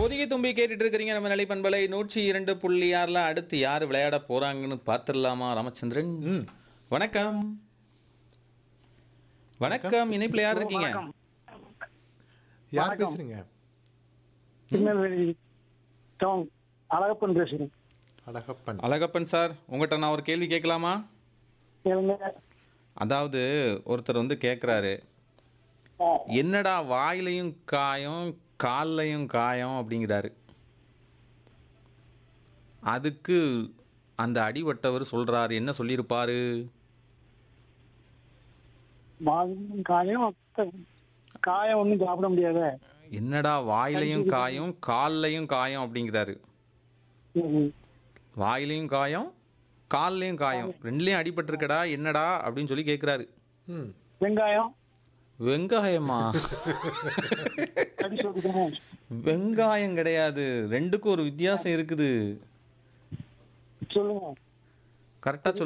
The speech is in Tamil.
பொதிகை தும்பி கேட்டுட்டு இருக்கிறீங்க நம்ம நிலை பண்பலை நூற்றி இரண்டு புள்ளி ஆறுல அடுத்து யார் விளையாட போறாங்கன்னு பார்த்துடலாமா ராமச்சந்திரன் ம் வணக்கம் வணக்கம் இணைப்புல யார் இருக்கீங்க வணக்கம். யார் வணக்கம். பேசுறீங்க திருநெல்வேலி டவுன் அழகப்பன் பேசுறேன் அழகப்பன் அழகப்பன் சார் உங்கள்கிட்ட நான் ஒரு கேள்வி கேட்கலாமா கேளுங்க அதாவது ஒருத்தர் வந்து கேட்குறாரு என்னடா வாயிலையும் காயம் கால்லையும் காயம் அப்படிங்கிறாரு அதுக்கு அந்த அடிவட்டவர் சொல்றாரு என்ன சொல்லியிருப்பாரு மாதுளம் காயம் காயம் ஒன்றும் சாப்பிட முடியாத என்னடா வாயிலையும் காயம் கால்லையும் காயம் அப்படிங்கிறாரு வாயிலையும் காயம் கால்லையும் காயம் ரெண்டுலயும் அடிபட்டிருக்கடா என்னடா அப்படின்னு சொல்லி கேட்குறாரு ம் வெங்காயம் வெங்காயமா கடி சொல்லிக்கிறேன் வெங்காயம் கிடையாது ரெண்டுக்கும் ஒரு வித்தியாசம் இருக்குது சொல்லுங்க கரெக்டாக